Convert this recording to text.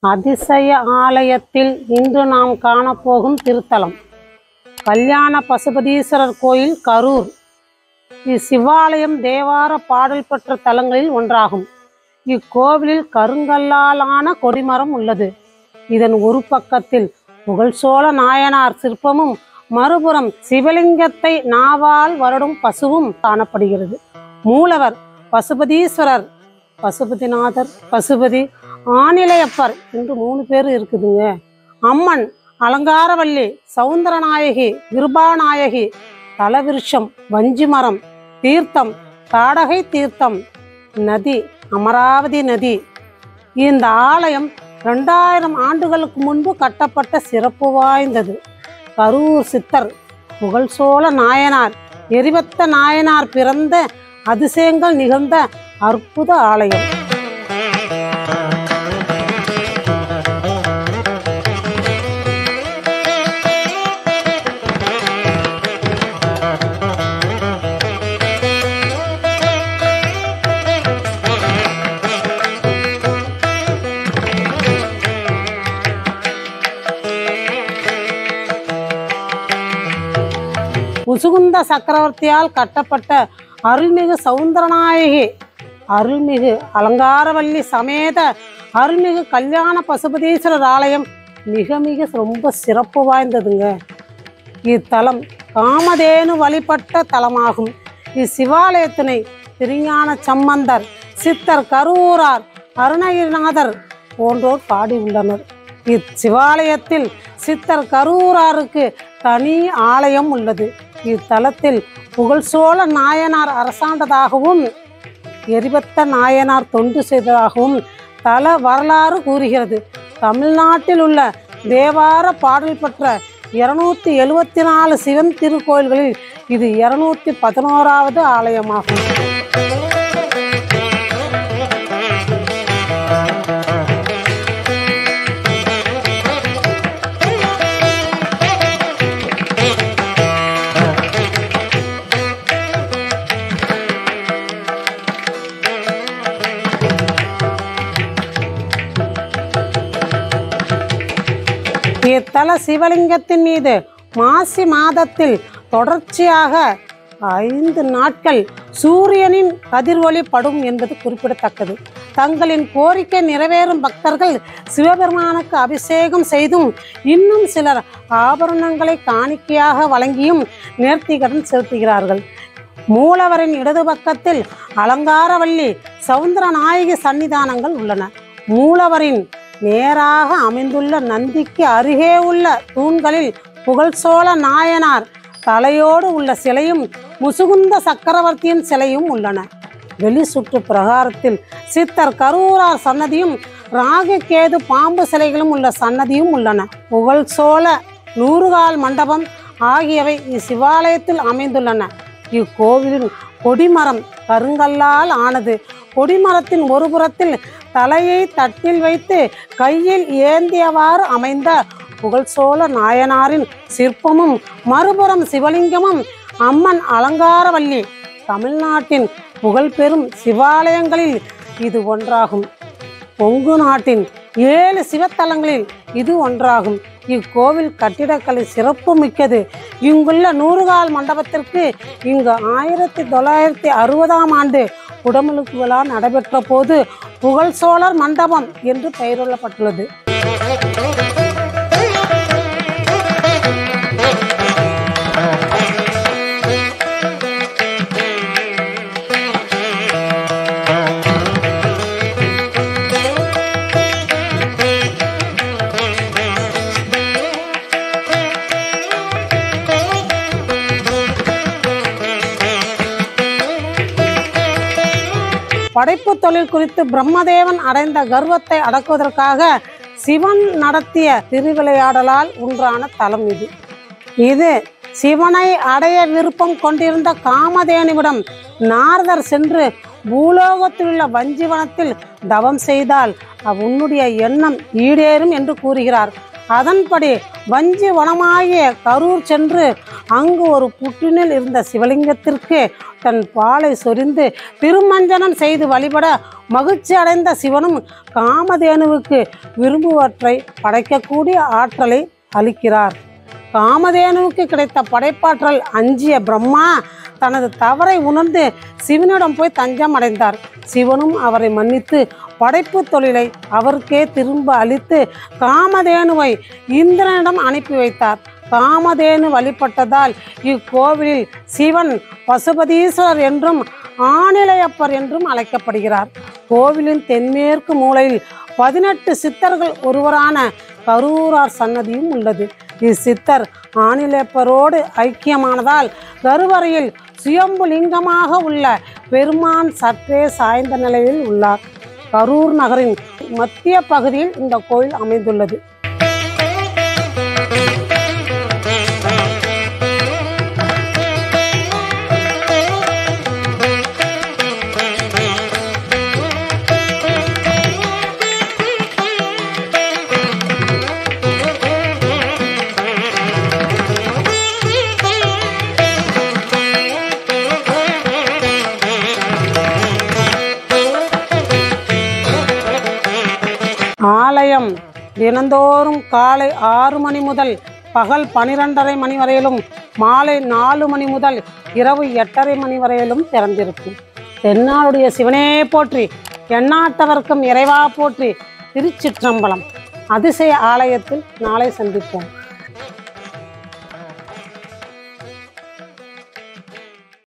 அதிசய ஆலயத்தில் இன்று நாம் காணப்போகும் திருத்தலம் கல்யாண பசுபதீஸ்வரர் கோயில் கரூர் இச்சிவாலயம் தேவார பாடல் பெற்ற தலங்களில் ஒன்றாகும் இக்கோவிலில் கருங்கல்லாலான கொடிமரம் உள்ளது இதன் ஒரு பக்கத்தில் புகழ்சோழ நாயனார் சிற்பமும் மறுபுறம் சிவலிங்கத்தை நாவால் வருடும் பசுவும் காணப்படுகிறது மூலவர் பசுபதீஸ்வரர் பசுபதிநாதர் பசுபதி ஆனிலையப்பர் என்று மூணு பேர் இருக்குதுங்க அம்மன் அலங்காரவல்லி சவுந்தரநாயகி கிருபாநாயகி தலவிருஷம் வஞ்சிமரம் தீர்த்தம் தாடகை தீர்த்தம் நதி அமராவதி நதி இந்த ஆலயம் ரெண்டாயிரம் ஆண்டுகளுக்கு முன்பு கட்டப்பட்ட சிறப்பு வாய்ந்தது கரூர் சித்தர் புகழ்சோழ நாயனார் எரிவத்த நாயனார் பிறந்த அதிசயங்கள் நிகழ்ந்த அற்புத ஆலயம் முசுகுந்த சக்கரவர்த்தியால் கட்டப்பட்ட அருள்மிகு சவுந்தரநாயகி அருள்மிகு அலங்காரவல்லி சமேத அருள்மிகு கல்யாண பசுபதீஸ்வரர் ஆலயம் மிக மிக ரொம்ப சிறப்பு வாய்ந்ததுங்க இத்தலம் காமதேனு வழிபட்ட தலமாகும் இச்சிவாலயத்தினை திருஞான சம்பந்தர் சித்தர் கரூரார் அருணகிரிநாதர் போன்றோர் பாடியுள்ளனர் இச்சிவாலயத்தில் சித்தர் கரூராருக்கு தனி ஆலயம் உள்ளது இத்தலத்தில் புகழ்சோழ நாயனார் அரசாண்டதாகவும் எரிபத்த நாயனார் தொண்டு செய்ததாகவும் தல வரலாறு கூறுகிறது தமிழ்நாட்டில் உள்ள தேவார பாடல் பெற்ற இருநூத்தி எழுவத்தி நாலு சிவன் திருக்கோயில்களில் இது இருநூத்தி பதினோராவது ஆலயமாகும் இத்தல சிவலிங்கத்தின் மீது மாசி மாதத்தில் தொடர்ச்சியாக ஐந்து நாட்கள் சூரியனின் கதிர்வொளி படும் என்பது குறிப்பிடத்தக்கது தங்களின் கோரிக்கை நிறைவேறும் பக்தர்கள் சிவபெருமானுக்கு அபிஷேகம் செய்தும் இன்னும் சிலர் ஆபரணங்களை காணிக்கையாக வழங்கியும் நேர்த்திகடன் செலுத்துகிறார்கள் மூலவரின் இடது பக்கத்தில் அலங்காரவல்லி சவுந்தர நாயகி சன்னிதானங்கள் உள்ளன மூலவரின் நேராக அமைந்துள்ள நந்திக்கு அருகே உள்ள தூண்களில் புகழ்சோழ நாயனார் தலையோடு உள்ள சிலையும் முசுகுந்த சக்கரவர்த்தியின் சிலையும் உள்ளன வெளி சுற்று பிரகாரத்தில் சித்தர் கரூரார் சன்னதியும் ராகு கேது பாம்பு சிலைகளும் உள்ள சன்னதியும் உள்ளன புகழ்சோழ நூறுகால் மண்டபம் ஆகியவை இச்சிவாலயத்தில் அமைந்துள்ளன இக்கோவிலின் கொடிமரம் கருங்கல்லால் ஆனது கொடிமரத்தின் ஒரு புறத்தில் தலையை தட்டில் வைத்து கையில் ஏந்தியவாறு அமைந்த புகழ்சோழ நாயனாரின் சிற்பமும் மறுபுறம் சிவலிங்கமும் அம்மன் அலங்காரவல்லி தமிழ்நாட்டின் புகழ்பெறும் சிவாலயங்களில் இது ஒன்றாகும் கொங்கு நாட்டின் ஏழு சிவத்தலங்களில் இது ஒன்றாகும் இக்கோவில் கட்டிடக்கலை சிறப்பு மிக்கது இங்குள்ள நூறுகால் மண்டபத்திற்கு இங்கு ஆயிரத்தி தொள்ளாயிரத்தி அறுபதாம் ஆண்டு குடமுழுக்கு விழா நடைபெற்ற போது புகழ்சோழர் மண்டபம் என்று பெயரிடப்பட்டுள்ளது படைப்பு தொழில் குறித்து பிரம்மதேவன் அடைந்த கர்வத்தை அடக்குவதற்காக சிவன் நடத்திய திருவிளையாடலால் ஒன்றான தலம் இது இது சிவனை அடைய விருப்பம் கொண்டிருந்த காமதேனுவிடம் நாரதர் சென்று பூலோகத்தில் உள்ள வஞ்சிவனத்தில் தவம் செய்தால் அவ் உன்னுடைய எண்ணம் ஈடேறும் என்று கூறுகிறார் அதன்படி வஞ்சி வனமாகிய கரூர் சென்று அங்கு ஒரு புற்றினில் இருந்த சிவலிங்கத்திற்கு தன் பாலை சொரிந்து திருமஞ்சனம் செய்து வழிபட மகிழ்ச்சி அடைந்த சிவனும் காமதேனுவுக்கு விரும்புவற்றை படைக்கக்கூடிய ஆற்றலை அளிக்கிறார் காமதேனுவுக்கு கிடைத்த படைப்பாற்றல் அஞ்சிய பிரம்மா தனது தவறை உணர்ந்து சிவனிடம் போய் தஞ்சம் அடைந்தார் சிவனும் அவரை மன்னித்து படைப்பு தொழிலை அவருக்கே திரும்ப அளித்து காமதேனுவை இந்திரனிடம் அனுப்பி வைத்தார் காமதேனு வழிபட்டதால் இக்கோவிலில் சிவன் பசுபதீஸ்வரர் என்றும் ஆணிலையப்பர் என்றும் அழைக்கப்படுகிறார் கோவிலின் தென்மேற்கு மூலையில் பதினெட்டு சித்தர்கள் ஒருவரான கரூரார் சன்னதியும் உள்ளது இச்சித்தர் ஆணிலேப்பரோடு ஐக்கியமானதால் கருவறையில் சுயம்பு லிங்கமாக உள்ள பெருமான் சற்றே சாய்ந்த நிலையில் உள்ளார் கரூர் நகரின் மத்திய பகுதியில் இந்த கோயில் அமைந்துள்ளது ஆலயம் தினந்தோறும் காலை ஆறு மணி முதல் பகல் பனிரெண்டரை மணி வரையிலும் மாலை நாலு மணி முதல் இரவு எட்டரை மணி வரையிலும் திறந்திருக்கும் தென்னாளுடைய சிவனே போற்றி எண்ணாட்டவர்க்கும் இறைவா போற்றி திருச்சிற்றம்பலம் அதிசய ஆலயத்தில் நாளை சந்திப்போம்